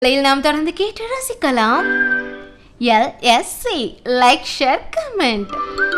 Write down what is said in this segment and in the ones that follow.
இதில் நாம் தொடர்ந்து கேட்டு ரசிக்கலாம் LSC like share comment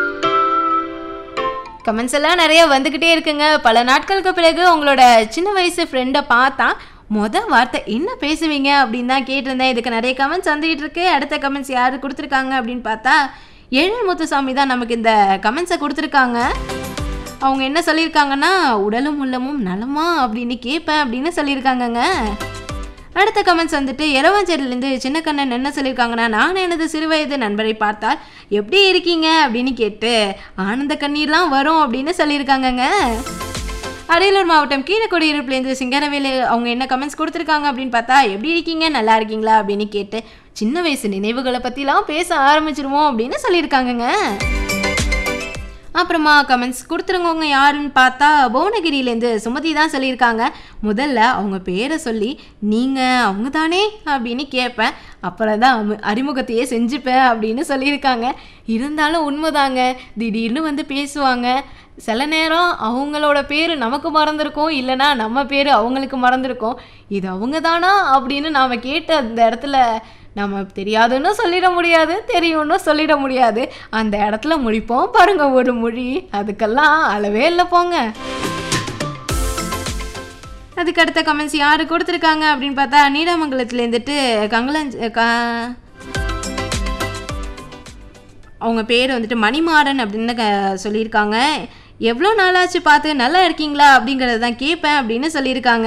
comments எல்லாம் நிறைய வந்துக்கிட்டே இருக்குங்க பல நாட்களுக்கு பிறகு உங்களோட சின்ன வயசு ஃப்ரெண்டை பார்த்தா மொத வார்த்தை என்ன பேசுவீங்க அப்படின்னு தான் கேட்டிருந்தேன் இதுக்கு நிறைய கமெண்ட்ஸ் வந்துகிட்டு இருக்கு அடுத்த கமெண்ட்ஸ் யார் கொடுத்துருக்காங்க அப்படின்னு பார்த்தா எழில் முத்துசாமி தான் நமக்கு இந்த கமெண்ட்ஸை கொடுத்துருக்காங்க அவங்க என்ன சொல்லியிருக்காங்கன்னா உடலும் உள்ளமும் நலமா அப்படின்னு கேட்பேன் அப்படின்னு சொல்லியிருக்காங்கங்க அடுத்த கமெண்ட்ஸ் வந்துட்டு எரவாஞ்சேரியிலேருந்து சின்ன கண்ணன் என்ன சொல்லியிருக்காங்கன்னா நான் எனது சிறுவயது நண்பரை பார்த்தால் எப்படி இருக்கீங்க அப்படின்னு கேட்டு ஆனந்த கண்ணீர்லாம் வரும் அப்படின்னு சொல்லியிருக்காங்கங்க அரியலூர் மாவட்டம் கீழக்குடியிருப்புலேருந்து சிங்கரவேலு அவங்க என்ன கமெண்ட்ஸ் கொடுத்துருக்காங்க அப்படின்னு பார்த்தா எப்படி இருக்கீங்க நல்லா இருக்கீங்களா அப்படின்னு கேட்டு சின்ன வயசு நினைவுகளை பற்றிலாம் பேச ஆரம்பிச்சிருவோம் அப்படின்னு சொல்லியிருக்காங்கங்க அப்புறமா கமெண்ட்ஸ் கொடுத்துருங்கவங்க யாருன்னு பார்த்தா புவனகிரியிலேருந்து சுமதி தான் சொல்லியிருக்காங்க முதல்ல அவங்க பேரை சொல்லி நீங்கள் அவங்க தானே அப்படின்னு கேட்பேன் அப்புறம் தான் அமு- அறிமுகத்தையே செஞ்சுப்பேன் அப்படின்னு சொல்லியிருக்காங்க இருந்தாலும் உண்மைதாங்க திடீர்னு வந்து பேசுவாங்க சில நேரம் அவங்களோட பேர் நமக்கு மறந்துருக்கும் இல்லைன்னா நம்ம பேர் அவங்களுக்கு மறந்துருக்கும் இது அவங்க தானா அப்படின்னு நாம் கேட்ட அந்த இடத்துல நம்ம தெரியாதுன்னு சொல்லிட முடியாது தெரியும்னு சொல்லிட முடியாது அந்த இடத்துல முடிப்போம் பாருங்க ஒரு மொழி அதுக்கெல்லாம் அளவே இல்லை போங்க அதுக்கு அடுத்த கமெண்ட்ஸ் யார் கொடுத்துருக்காங்க அப்படின்னு பார்த்தா நீடாமங்கலத்துலேருந்துட்டு கங்கலஞ்ச் க அவங்க பேர் வந்துட்டு மணிமாறன் அப்படின்னு க- சொல்லியிருக்காங்க எவ்வளோ நாளாச்சு பார்த்து நல்லா இருக்கீங்களா அப்படிங்கிறத தான் கேட்பேன் அப்படின்னு சொல்லியிருக்காங்க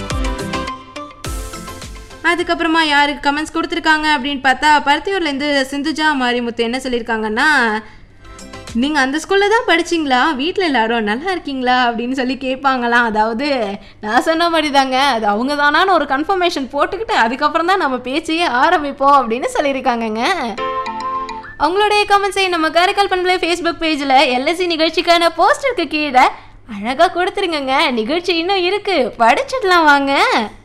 அதுக்கப்புறமா யாருக்கு கமெண்ட்ஸ் கொடுத்துருக்காங்க அப்படின்னு பார்த்தா பருத்தியூர்லேருந்து சிந்துஜா மாரிமுத்து என்ன சொல்லியிருக்காங்கன்னா நீங்கள் அந்த ஸ்கூலில் தான் படிச்சிங்களா வீட்டில் எல்லாரும் நல்லா இருக்கீங்களா அப்படின்னு சொல்லி கேட்பாங்களாம் அதாவது நான் சொன்ன மாதிரி தாங்க அது அவங்க தானான்னு ஒரு கன்ஃபர்மேஷன் போட்டுக்கிட்டு அதுக்கப்புறம் தான் நம்ம பேச்சையே ஆரம்பிப்போம் அப்படின்னு சொல்லியிருக்காங்கங்க அவங்களுடைய கமெண்ட்ஸை நம்ம காரைக்கால் பண்பலை ஃபேஸ்புக் பேஜில் எல்எஸ்சி நிகழ்ச்சிக்கான போஸ்டருக்கு கீழே அழகாக கொடுத்துருங்கங்க நிகழ்ச்சி இன்னும் இருக்குது படிச்சிடலாம் வாங்க